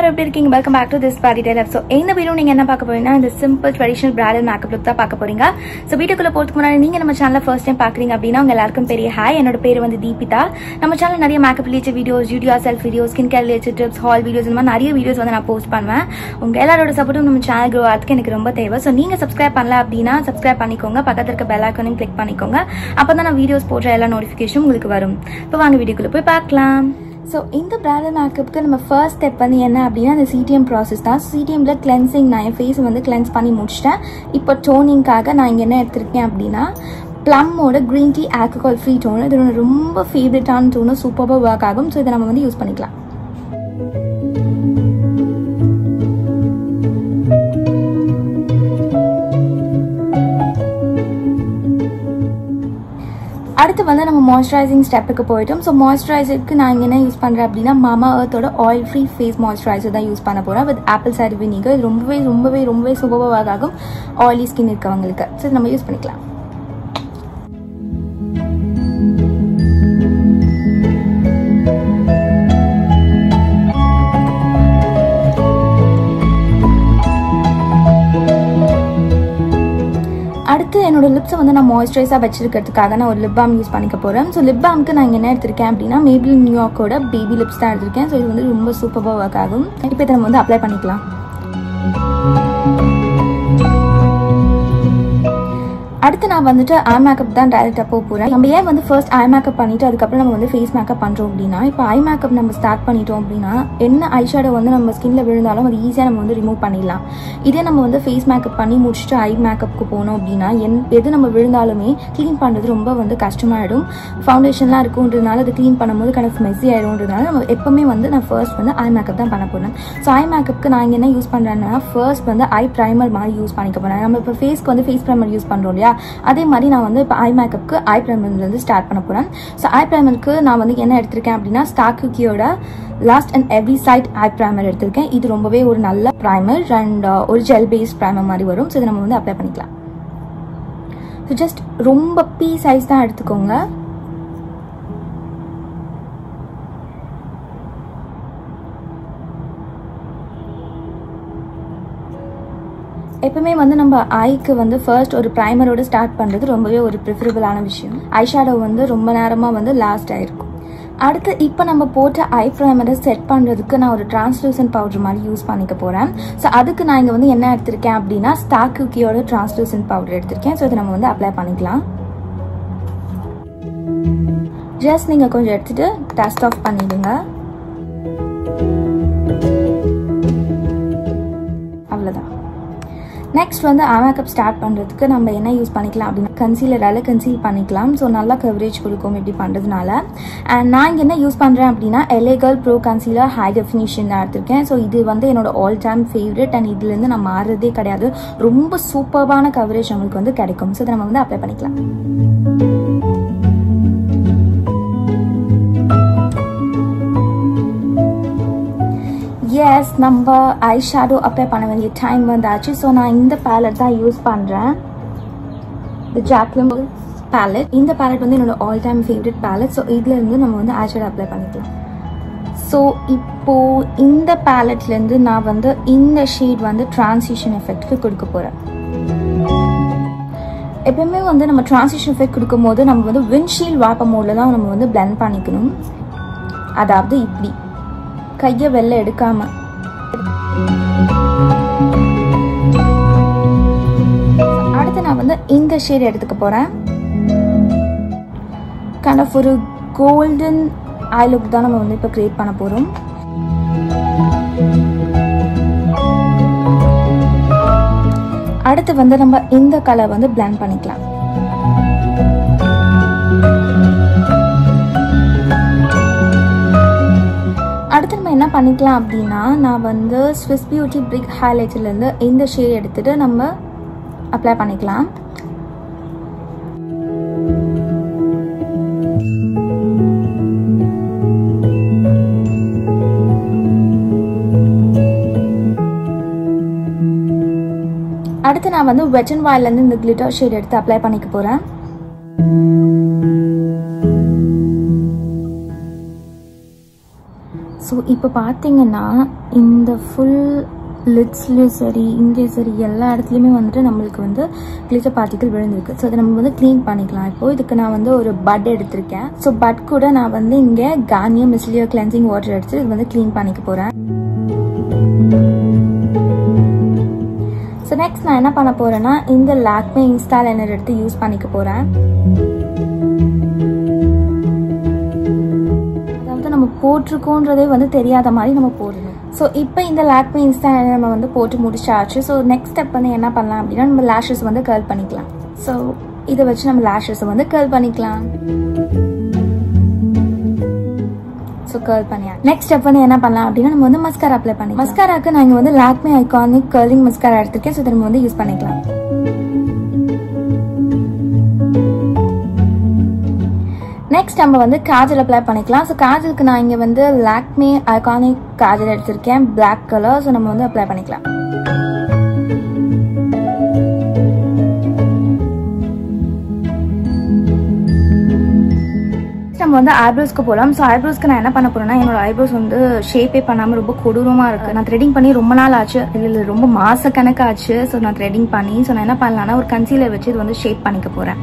எப்படி இருக்கீங்க welcome back to this பாடி டெய்லர் ஸோ இந்த வீடியோ நீங்கள் என்ன பார்க்க போறீங்கன்னா இந்த simple traditional bridal makeup look தான் பார்க்க போறீங்க ஸோ வீடியோக்குள்ள போகிறதுக்கு முன்னாடி நீங்கள் நம்ம சேனலை ஃபர்ஸ்ட் டைம் பார்க்குறீங்க அப்படின்னா உங்க எல்லாருக்கும் பெரிய ஹாய் என்னோட பேர் வந்து தீபிதா நம்ம சேனல் நிறைய மேக்கப் ரிலேட்டட் வீடியோஸ் ஜூடியா செல்ஃப் videos skin care related tips haul videos இந்த மாதிரி நிறைய வீடியோஸ் வந்து நான் போஸ்ட் பண்ணுவேன் உங்க எல்லாரோட சப்போர்ட்டும் நம்ம சேனல் க்ரோ ஆகிறதுக்கு எனக்கு ரொம்ப தேவை ஸோ நீங்கள் சப்ஸ்கிரைப் பண்ணல அப்படின்னா சப்ஸ்கிரைப் பண்ணிக்கோங்க பக்கத்தில் இருக்க பெல் ஐக்கனையும் கிளிக் பண்ணிக்கோங்க அப்போ தான் நான் வீடியோஸ் போடுற எல்லா நோட்டிஃபிகேஷன் உங்களுக்கு வரும் இப்போ வாங்க வீடியோக்குள்ள போய் பார்க்கலாம் ஸோ இந்த பிராண்டட் மேக்கப்புக்கு நம்ம ஃபர்ஸ்ட் ஸ்டெப் வந்து என்ன அப்படின்னா அந்த சிடிஎம் ப்ராசஸ் தான் சிடிஎம்ல கிளென்சிங் நான் என் ஃபேஸ் வந்து கிளென்ஸ் பண்ணி முடிச்சிட்டேன் இப்போ டோனிங்காக நான் இங்கே என்ன எடுத்திருக்கேன் அப்படின்னா ப்ளம்மோட green tea alcohol free tone இது என்னோட ரொம்ப ஃபேவரட்டான டோனும் சூப்பராக ஒர்க் ஆகும் ஸோ இதை நம்ம வந்து யூஸ் பண்ணிக்கலாம் அடுத்து வந்து நம்ம மாய்ஸ்சரைசிங் ஸ்டெப்புக்கு போயிட்டோம் ஸோ மாய்ஸ்சரைசருக்கு நான் இங்கே என்ன யூஸ் பண்ணுறேன் அப்படின்னா மாமா அர்த்தோட ஆயில் ஃப்ரீ ஃபேஸ் மாய்ஸ்சரைசர் தான் யூஸ் பண்ண போகிறேன் வித் ஆப்பிள் சைடு வினிகர் இது ரொம்பவே ரொம்பவே ரொம்பவே சூப்பராக ஆகும் ஆயிலி ஸ்கின் இருக்கவங்களுக்கு ஸோ நம்ம யூஸ் பண்ணிக்கலாம் அடுத்து என்னோட லிப்ஸை வந்து நான் மாய்ஸ்சரைஸாக வச்சிருக்கிறதுக்காக நான் ஒரு லிப் பாம் யூஸ் பண்ணிக்க போகிறேன் ஸோ லிப் பாம்க்கு நான் இங்கே என்ன எடுத்திருக்கேன் அப்படின்னா மேபிள் நியூயார்க்கோட பேபி லிப்ஸ் தான் எடுத்திருக்கேன் ஸோ இது வந்து ரொம்ப சூப்பராக ஒர்க் ஆகும் இப்போ இதை நம்ம வந்து அப்ளை பண்ணிக்கலாம் அடுத்து நான் வந்துட்டு ஐ மேக்கப் தான் டைரக்டாக போக போகிறேன் நம்ம ஏன் வந்து ஃபர்ஸ்ட் ஐ மேக்கப் பண்ணிட்டு அதுக்கப்புறம் நம்ம வந்து ஃபேஸ் மேக்கப் பண்ணுறோம் அப்படின்னா இப்போ ஐ மேக்கப் நம்ம ஸ்டார்ட் பண்ணிட்டோம் அப்படின்னா என்ன ஐ ஷேடோ வந்து நம்ம ஸ்கின்ல விழுந்தாலும் அது ஈஸியாக நம்ம வந்து ரிமூவ் பண்ணிடலாம் இதே நம்ம வந்து ஃபேஸ் மேக்கப் பண்ணி முடிச்சுட்டு ஐ மேக்கப்புக்கு போனோம் அப்படின்னா என் எது நம்ம விழுந்தாலுமே க்ளீன் பண்ணுறது ரொம்ப வந்து கஷ்டமாயிடும் ஃபவுண்டேஷன்லாம் இருக்குன்றதுனால அது க்ளீன் பண்ணும்போது கணக்கு மெஸ்ஸி ஆயிடும்ன்றதுனால நம்ம எப்பவுமே வந்து நான் ஃபர்ஸ்ட் வந்து ஐ மேக்கப் தான் பண்ண போகிறேன் ஸோ ஐ மேக்கப்புக்கு நான் இங்கே என்ன யூஸ் பண்ணுறேன்னா ஃபர்ஸ்ட் வந்து ஐ ப்ரைமர் மாதிரி யூஸ் பண்ணிக்க போகிறேன் நம்ம இப்போ ஃபேஸ்க்கு வந்து ஃபேஸ் ப்ரைமர் யூஸ் பண்ணுறோம் இல்லையா அதே மாதிரி நான் வந்து இப்போ ஐ மேக்கப்புக்கு ஐ ப்ரைமர்லேருந்து ஸ்டார்ட் பண்ண போகிறேன் ஸோ ஐ ப்ரைமருக்கு நான் வந்து என்ன எடுத்திருக்கேன் அப்படின்னா ஸ்டாக்குக்கியோட last and every side eye primer எடுத்திருக்கேன் இது ரொம்பவே ஒரு நல்ல ப்ரைமர் அண்ட் ஒரு ஜெல் பேஸ்ட் ப்ரைமர் மாதிரி வரும் ஸோ இதை நம்ம வந்து அப்ளை பண்ணிக்கலாம் ஸோ ஜஸ்ட் ரொம்ப பீ சைஸ் தான் எடுத்துக்கோங்க எப்பவுமே வந்து நம்ம ஐக்கு வந்து ஃபர்ஸ்ட் ஒரு ப்ரைமரோட ஸ்டார்ட் பண்ணுறது ரொம்பவே ஒரு ப்ரிஃபரபிளான விஷயம் ஐ ஷேடோ வந்து ரொம்ப நேரமாக வந்து லாஸ்ட் ஆயிருக்கும் அடுத்து இப்போ நம்ம போட்ட ஐ ப்ரைமரை செட் பண்ணுறதுக்கு நான் ஒரு டிரான்ஸ்லூசன்ட் பவுடர் மாதிரி யூஸ் பண்ணிக்க போகிறேன் ஸோ அதுக்கு நான் இங்கே வந்து என்ன எடுத்திருக்கேன் அப்படின்னா ஸ்டாக் குக்கியோட டிரான்ஸ்லூசன்ட் பவுடர் எடுத்திருக்கேன் ஸோ இதை நம்ம வந்து அப்ளை பண்ணிக்கலாம் ஜஸ்ட் நீங்கள் கொஞ்சம் எடுத்துகிட்டு டஸ்ட் ஆஃப் பண்ணிடுங்க அவ்வளோதான் நெக்ஸ்ட் வந்து ஐ மேக்கப் ஸ்டார்ட் பண்ணுறதுக்கு நம்ம என்ன யூஸ் பண்ணிக்கலாம் அப்படின்னா கன்சீலரால் கன்சீல் பண்ணிக்கலாம் ஸோ நல்லா கவரேஜ் கொடுக்கும் இப்படி பண்ணுறதுனால அண்ட் நான் இங்கே என்ன யூஸ் பண்ணுறேன் அப்படின்னா எலேகல் ப்ரோ கன்சீலர் ஹை டெஃபினிஷன் தான் எடுத்திருக்கேன் ஸோ இது வந்து என்னோட ஆல் டைம் ஃபேவரட் அண்ட் இதுலேருந்து நான் மாறுறதே கிடையாது ரொம்ப சூப்பர்பான கவரேஜ் நம்மளுக்கு வந்து கிடைக்கும் ஸோ இதை நம்ம வந்து அப்ளை பண்ணிக்கலாம் எஸ் நம்ம ஐ ஷேடோ அப்ளை பண்ண வேண்டிய டைம் வந்தாச்சு ஸோ நான் இந்த பேலட் தான் யூஸ் பண்ணுறேன் இந்த ஜாக்லிம் பேலட் இந்த பேலட் வந்து என்னோட all time favourite palette so இதுலேருந்து நம்ம வந்து ஐ ஷேடோ அப்ளை பண்ணிக்கலாம் ஸோ இப்போ இந்த பேலட்லேருந்து நான் வந்து இந்த ஷேட் வந்து டிரான்சிஷன் எஃபெக்ட்க்கு கொடுக்க போகிறேன் எப்பயுமே வந்து நம்ம டிரான்சிஷன் எஃபெக்ட் கொடுக்கும் போது நம்ம வந்து விண்ட்ஷீல்ட் வாப்ப மோடில் தான் நம்ம வந்து பிளெண்ட் பண்ணிக்கணும் அதாவது இப்படி கையை வெளில எடுக்காம அடுத்து நான் வந்து இந்த ஷேட் எடுத்துக்க போறேன் கைண்ட் ஆஃப் ஒரு கோல்டன் ஐ லுக் தான் நம்ம வந்து இப்போ கிரியேட் பண்ண போறோம் அடுத்து வந்து நம்ம இந்த கலர் வந்து பிளெண்ட் பண்ணிக்கலாம் அடுத்து நம்ம என்ன பண்ணிக்கலாம் அப்படின்னா நான் வந்து ஸ்விஸ் பியூட்டி பிரிக் ஹைலைட்டர்லேருந்து இந்த ஷேட் எடுத்துட்டு நம்ம அப்ளை பண்ணிக்கலாம் அடுத்து நான் வந்து வெட் அண்ட் வாயிலேருந்து இந்த கிளிட்டர் ஷேட் எடுத்து அப்ளை பண்ணிக்க போகிறேன் ஸோ இப்போ பார்த்தீங்கன்னா இந்த ஃபுல் லிட்ஸ்லேயும் சரி இங்கே சரி எல்லா இடத்துலையுமே வந்துட்டு நம்மளுக்கு வந்து கிளிச்சர் பார்ட்டிக்கல் விழுந்திருக்கு ஸோ அதை நம்ம வந்து க்ளீன் பண்ணிக்கலாம் இப்போ இதுக்கு நான் வந்து ஒரு பட் எடுத்திருக்கேன் ஸோ பட் கூட நான் வந்து இங்கே கார்னியர் மிஸ்லியோ கிளென்சிங் வாட்டர் எடுத்து இது வந்து க்ளீன் பண்ணிக்க போகிறேன் ஸோ நெக்ஸ்ட் நான் என்ன பண்ண போகிறேன்னா இந்த லாக்மே இன்ஸ்டால் என்ன எடுத்து யூஸ் பண்ணிக்க போகிறேன் அதாவது நம்ம போட்டிருக்கோன்றதே வந்து தெரியாத மாதிரி நம்ம போடணும் ஸோ இப்போ இந்த லாக்மே இன்ஸ்டா நம்ம வந்து போட்டு முடிச்சாச்சு ஸோ நெக்ஸ்ட் ஸ்டெப் வந்து என்ன பண்ணலாம் அப்படின்னா நம்ம லேஷஸ் வந்து கர்ல் பண்ணிக்கலாம் ஸோ இதை வச்சு நம்ம லேஷஸை வந்து கர்ல் பண்ணிக்கலாம் ஸோ கர்ல் பண்ணியா நெக்ஸ்ட் ஸ்டெப் வந்து என்ன பண்ணலாம் அப்படின்னா நம்ம வந்து மஸ்காரா அப்ளை பண்ணி மஸ்காராக்கு நான் இங்கே வந்து லாக்மே ஐகானிக் கர்லிங் மஸ்காரா எடுத்திருக்கேன் ஸோ இதை நம்ம வந்து யூஸ் பண்ணிக்கலாம் நெக்ஸ்ட் நம்ம வந்து காஜல் அப்ளை பண்ணிக்கலாம் ஸோ காஜலுக்கு நான் இங்கே வந்து லாக்மே ஐகானிக் காஜல் எடுத்திருக்கேன் பிளாக் கலர் ஸோ நம்ம வந்து அப்ளை பண்ணிக்கலாம் நம்ம வந்து ஐப்ரோஸ்க்கு போகலாம் ஸோ ஐப்ரோஸ்க்கு நான் என்ன பண்ண போறேன்னா என்னோட ஐப்ரோஸ் வந்து ஷேப்பே பண்ணாமல் ரொம்ப கொடூரமா இருக்கு நான் த்ரெடிங் பண்ணி ரொம்ப நாள் ஆச்சு இல்லை இல்லை ரொம்ப மாச கணக்காச்சு ஸோ நான் த்ரெடிங் பண்ணி ஸோ நான் என்ன பண்ணலாம்னா ஒரு கன்சீலர் வச்சு இது வந்து ஷேப் பண்ணிக்க போறேன்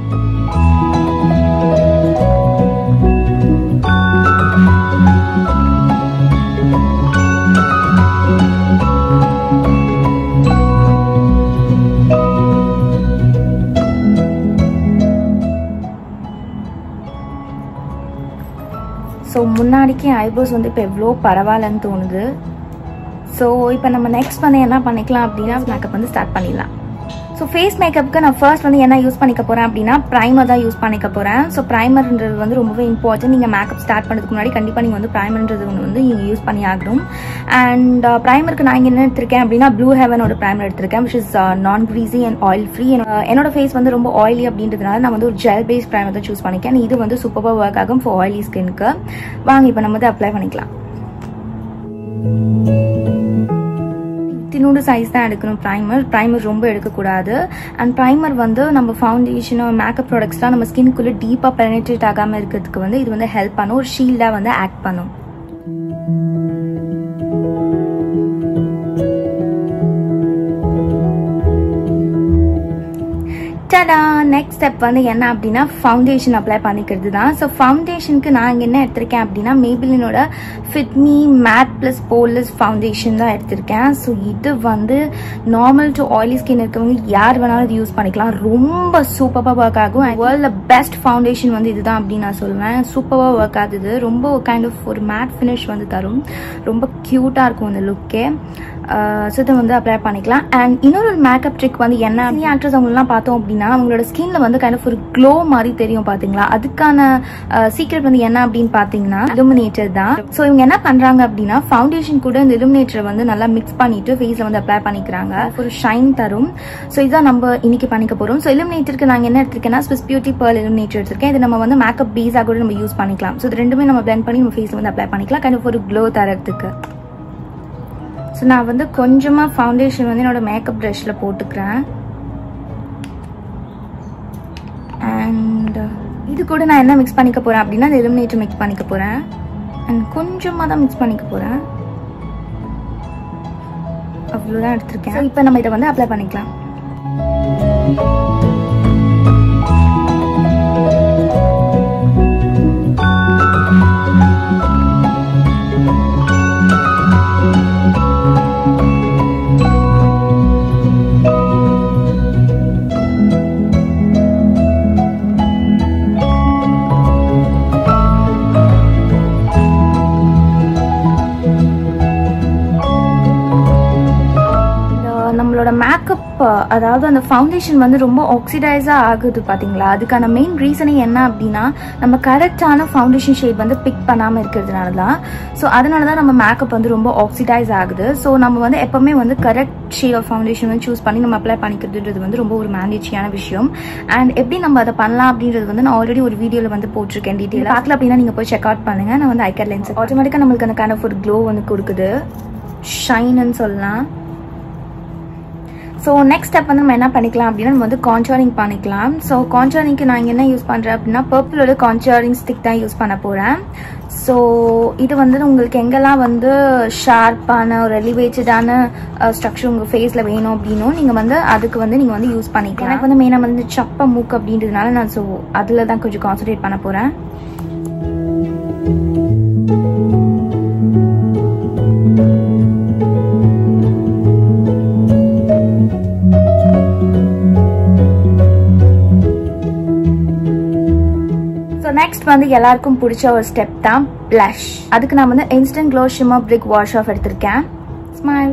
ஸோ முன்னாடிக்கு ஐப்ரோஸ் வந்து இப்போ எவ்வளோ பரவாயில்லன்னு தோணுது ஸோ இப்போ நம்ம நெக்ஸ்ட் வந்து என்ன பண்ணிக்கலாம் அப்படின்னா மேக்கப் வந்து ஸ்டார்ட் பண்ணிடலாம் ஸோ ஃபேஸ் மேக்கப்புக்கு நான் ஃபர்ஸ்ட் வந்து என்ன யூஸ் பண்ணிக்க போகிறேன் அப்படின்னா ப்ரைமர் தான் யூஸ் பண்ணிக்க போகிறேன் ஸோ ப்ரைமர்ன்றது வந்து ரொம்பவே இம்பார்ட்டன்ட் நீங்கள் மேக்கப் ஸ்டார்ட் பண்ணுறதுக்கு முன்னாடி கண்டிப்பாக நீங்கள் வந்து ப்ரைமர்ன்றது ஒன்று வந்து நீங்கள் யூஸ் பண்ணி ஆகணும் அண்ட் ப்ரைமருக்கு நான் இங்கே என்ன எடுத்திருக்கேன் அப்படின்னா ப்ளூ ஹெவனோட ப்ரைமர் எடுத்திருக்கேன் which is non greasy and oil free என்னோட ஃபேஸ் வந்து ரொம்ப ஆயிலி அப்படின்றதுனால நான் வந்து ஒரு ஜெல் பேஸ் ப்ரைமர் தான் சூஸ் பண்ணிக்கேன் இது வந்து சூப்பராக ஒர்க் ஆகும் ஃபார் ஆயிலி ஸ்கின்க்கு வாங்க இப்போ நம்ம வந்து அப்ளை பண்ணிக்கலாம் தின்னோட சைஸ் தான் எடுக்கணும் ப்ரைமர் ப்ரைமர் ரொம்ப எடுக்கக்கூடாது அண்ட் ப்ரைமர் வந்து நம்ம ஃபவுண்டேஷனோ மேக்கப் ப்ராடக்ட்ஸ்லாம் நம்ம ஸ்கின்குள்ளே டீப்பாக பெனட்ரேட் ஆகாமல் இருக்கிறதுக்கு வந்து இது வந்து ஹெல்ப் பண்ணும் ஒரு ஷீல்டாக வந்து ஆக்ட் பண்ணும் டடா நெக்ஸ்ட் ஸ்டெப் வந்து என்ன அப்படின்னா ஃபவுண்டேஷன் அப்ளை பண்ணிக்கிறது தான் ஸோ ஃபவுண்டேஷனுக்கு நான் இங்கே என்ன எடுத்திருக்கேன் அப்படின்னா மேபிளினோட Fit Me matte plus poreless foundation தான் எடுத்திருக்கேன் ஸோ இது வந்து நார்மல் டு ஆயிலி ஸ்கின் இருக்கவங்க யார் வேணாலும் இது யூஸ் பண்ணிக்கலாம் ரொம்ப சூப்பராக ஒர்க் ஆகும் வேர்ல்டில் பெஸ்ட் ஃபவுண்டேஷன் வந்து இதுதான் அப்படின்னு நான் சொல்லுவேன் சூப்பராக ஒர்க் ஆகுது ரொம்ப கைண்ட் ஆஃப் ஒரு மேட் ஃபினிஷ் வந்து தரும் ரொம்ப க்யூட்டாக இருக்கும் இந்த லுக்கே ஸோ இதை வந்து அப்ளை பண்ணிக்கலாம் அண்ட் இன்னொரு மேக்கப் ட்ரிக் வந்து என்ன ஆக்ட்ரஸ் அவங்களெலாம் பார்த்தோம் அப்படின்னா அவங்களோட ஸ்கின்ல வந்து கைண்ட் ஆஃப் ஒரு க்ளோ மாதிரி தெரியும் பார்த்தீங்களா அதுக்கான சீக்ரெட் வந்து என்ன அப்படின்னு பார்த்தீங்கன்னா இலுமினேட்டர் தான் ஸோ இவங்க என்ன பண்ணுறாங்க அப்படின்னா ஃபவுண்டேஷன் கூட இந்த இலுமினேட்டரை வந்து நல்லா மிக்ஸ் பண்ணிட்டு ஃபேஸில் வந்து அப்ளை பண்ணிக்கிறாங்க ஒரு ஷைன் தரும் ஸோ இதான் நம்ம இன்னைக்கு பண்ணிக்க போகிறோம் ஸோ இலுமினேட்டருக்கு நாங்கள் என்ன எடுத்திருக்கேன்னா ஸ்விஸ் பியூட்டி பேர்ல் இலுமினேட்டர் எடுத்திருக்கேன் இது நம்ம வந்து மேக்கப் பேஸாக கூட நம்ம யூஸ் பண்ணிக்கலாம் ஸோ இது ரெண்டுமே நம்ம பிளெண்ட் பண்ணி நம்ம ஃபேஸில் வந்து அப்ளை பண்ணிக்கலாம் கைண்ட் ஆஃப் ஒரு க்ளோ தரத்துக்கு ஸோ நான் வந்து கொஞ்சமாக ஃபவுண்டேஷன் வந்து என்னோட மேக்கப் ப்ரஷில் போட்டுக்கிறேன் அண்ட் இது கூட நான் என்ன மிக்ஸ் பண்ணிக்க போகிறேன் அப்படின்னா அந்த எலிமினேட்டர் மிக்ஸ் பண்ணிக்க போகிறேன் அண்ட் கொஞ்சமாக தான் மிக்ஸ் பண்ணிக்க போகிறேன் அவ்வளோதான் எடுத்திருக்கேன் இப்போ நம்ம இதை வந்து அப்ளை பண்ணிக்கலாம் நம்மளோட மேக்கப் அதாவது அந்த ஃபவுண்டேஷன் வந்து ரொம்ப ஆக்சிடைஸாக ஆகுது பார்த்தீங்களா அதுக்கான மெயின் ரீசனே என்ன அப்படின்னா நம்ம கரெக்டான ஃபவுண்டேஷன் ஷேட் வந்து பிக் பண்ணாமல் இருக்கிறதுனால தான் ஸோ அதனால தான் நம்ம மேக்கப் வந்து ரொம்ப ஆக்சிடைஸ் ஆகுது ஸோ நம்ம வந்து எப்போவுமே வந்து கரெக்ட் ஷேட் ஆஃப் ஃபவுண்டேஷன் வந்து சூஸ் பண்ணி நம்ம அப்ளை பண்ணிக்கிறதுன்றது வந்து ரொம்ப ஒரு மேண்டேஜியான விஷயம் அண்ட் எப்படி நம்ம அதை பண்ணலாம் அப்படின்றது வந்து நான் ஆல்ரெடி ஒரு வீடியோவில் வந்து போட்டிருக்கேன் டீட்டெயில் பார்க்கல அப்படின்னா நீங்கள் போய் செக் அவுட் பண்ணுங்கள் நான் வந்து ஐக்கர் லென்ஸ் ஆட்டோமேட்டிக்காக நம்மளுக்கு அந்த கைண்ட் ஆஃப் ஒரு க்ளோ வந்து கொடுக்குது ஷைன்னு சொல்லலாம் ஸோ நெக்ஸ்ட் ஸ்டெப் வந்து நம்ம என்ன பண்ணிக்கலாம் அப்படின்னா நம்ம வந்து கான்சரிங் பண்ணிக்கலாம் ஸோ கான்சரிங்க்கு நான் இங்க என்ன யூஸ் பண்ணுறேன் அப்படின்னா பர்பிளோட கான்சரிங் ஸ்டிக் தான் யூஸ் பண்ண போகிறேன் ஸோ இது வந்து உங்களுக்கு எங்கெல்லாம் வந்து ஷார்ப்பான ஒரு எலிவேட்டடான ஸ்ட்ரக்சர் உங்கள் ஃபேஸில் வேணும் அப்படின்னும் நீங்கள் வந்து அதுக்கு வந்து நீங்கள் வந்து யூஸ் பண்ணிக்கலாம் எனக்கு வந்து மெயினாக வந்து சப்ப மூக்கு அப்படின்றதுனால நான் ஸோ அதில் தான் கொஞ்சம் கான்சன்ட்ரேட் பண்ண போகிறேன் ஸோ நெக்ஸ்ட் வந்து எல்லாருக்கும் பிடிச்ச ஒரு ஸ்டெப் தான் ப்ளஷ் அதுக்கு நான் வந்து instant glow shimmer brick wash off எடுத்திருக்கேன் ஸ்மைல்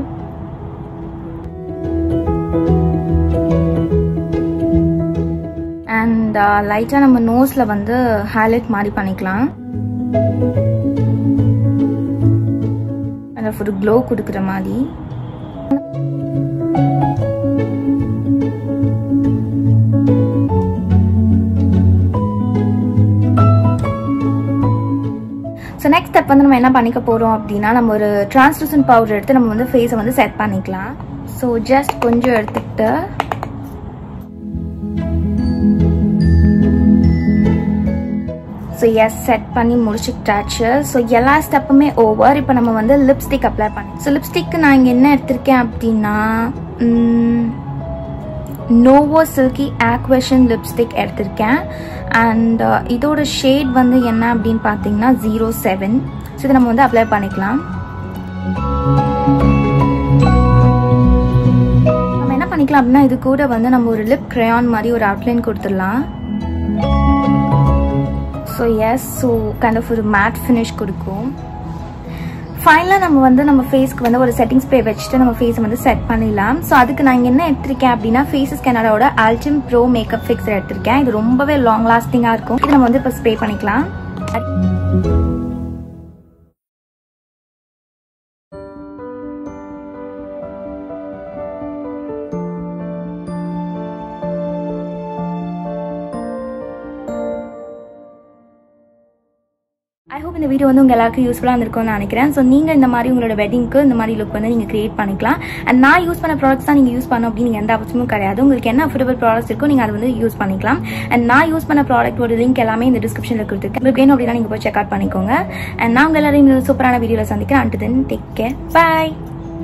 அண்ட் லைட்டாக நம்ம நோஸில் வந்து ஹைலைட் மாதிரி பண்ணிக்கலாம் அதில் ஒரு க்ளோ கொடுக்குற மாதிரி ஸோ நெக்ஸ்ட் ஸ்டெப் வந்து நம்ம என்ன பண்ணிக்க போகிறோம் அப்படின்னா நம்ம ஒரு டிரான்ஸ்லூசன்ட் பவுடர் எடுத்து நம்ம வந்து ஃபேஸை வந்து செட் பண்ணிக்கலாம் ஸோ ஜஸ்ட் கொஞ்சம் எடுத்துக்கிட்டு ஸோ எஸ் செட் பண்ணி முடிச்சுக்கிட்டாச்சு ஸோ எல்லா ஸ்டெப்புமே ஓவர் இப்போ நம்ம வந்து லிப்ஸ்டிக் அப்ளை பண்ணி ஸோ லிப்ஸ்டிக்கு நான் இங்கே என்ன எடுத்திருக்கேன் அப்படின்னா நோவோ சில்கி ஆக்வஷன் லிப்ஸ்டிக் எடுத்திருக்கேன் அண்ட் இதோட ஷேட் வந்து என்ன அப்படின்னு பார்த்தீங்கன்னா ஜீரோ செவன் ஸோ இதை நம்ம வந்து அப்ளை பண்ணிக்கலாம் நம்ம என்ன பண்ணிக்கலாம் அப்படின்னா இது கூட வந்து நம்ம ஒரு லிப் க்ரையான் மாதிரி ஒரு அவுட்லைன் கொடுத்துடலாம் so yes so kind of ஒரு மேட் ஃபினிஷ் கொடுக்கும் ஃபைனலாக நம்ம வந்து நம்ம ஃபேஸ்க்கு வந்து ஒரு செட்டிங் ஸ்ப்ரே வச்சுட்டு நம்ம ஃபேஸை வந்து செட் பண்ணிடலாம் ஸோ அதுக்கு நான் என்ன எடுத்திருக்கேன் அப்படின்னா ஃபேஸஸ் கனடாவோட அல்டிம் ப்ரோ மேக்கப் ஃபிக்ஸர் எடுத்திருக்கேன் இது ரொம்பவே லாங் லாஸ்டிங்காக இருக்கும் இது நம்ம வந்து இப்போ ஸ்ப்ரே பண்ணிக்கலாம் ஐ ஹோப் இந்த வீடியோ வந்து உங்கள் எல்லாருக்கும் யூஸ்ஃபுல்லாக இருந்திருக்கும்னு நினைக்கிறேன் ஸோ நீங்கள் இந்த மாதிரி உங்களோட வெட்டிங்க்கு இந்த மாதிரி லுக் வந்து நீங்கள் கிரியேட் பண்ணிக்கலாம் அண்ட் நான் யூஸ் பண்ண ப்ராடக்ட்ஸ் தான் நீங்கள் யூஸ் பண்ணணும் அப்படின்னு நீங்கள் எந்த அவசியமும் கிடையாது உங்களுக்கு என்ன அஃபோர்டபுள் ப்ராடக்ட்ஸ் இருக்கோ நீங்கள் அதை வந்து யூஸ் பண்ணிக்கலாம் அண்ட் நான் யூஸ் பண்ண ப்ராடக்ட்டோட லிங்க் எல்லாமே இந்த டிஸ்கிரிப்ஷனில் கொடுத்துருக்கேன் உங்களுக்கு வேணும் அப்படின்னா நீங்கள் போய் செக் அவுட் பண்ணிக்கோங்க அண்ட் நான் உங்கள் எல்லாரையும் இன்னொரு சூப்பரான வீடியோவில் சந்திக்கிறேன் and then take care bye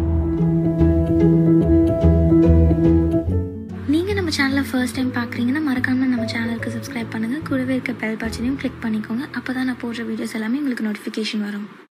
நீங்கள் நம்ம சேனலை ஃபர்ஸ்ட் டைம் பார்க்குறீங்கன்னா மறக்காமல் நம்ம சேனலுக்கு சப்ஸ்கிரைப் பண்ணுங்கள் கூடவே இருக்க பெல் பட்டனையும் கிளிக் பண்ணிக்கோங்க அப்போ தான் நான் போடுற வீடியோஸ் எல்லாமே உங்களுக்கு நோட்டிஃபிகேஷன் வரும்